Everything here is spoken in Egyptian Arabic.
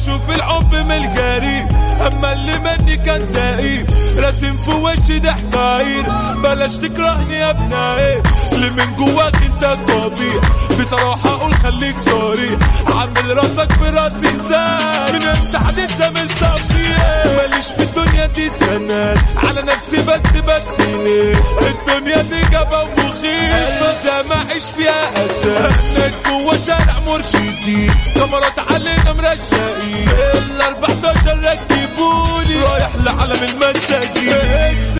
اشوف الحب من القريب اما اللي مني كان زقيب راسم في وشي ضحكاير بلاش تكرهني يا ابنائي اللي من جواك انت طبيعي بصراحة اقول خليك صريح عامل راسك براسي زي من امتى هتتزامل صفية ماليش في الدنيا دي سند على نفسي بس بتسند الدنيا دي جابة ومخيف زي ما اعيش فيها اسد جوا شارع مرشدين كاميرات علينا مرشقين ال 14 ركبوني رايح لعالم المساجين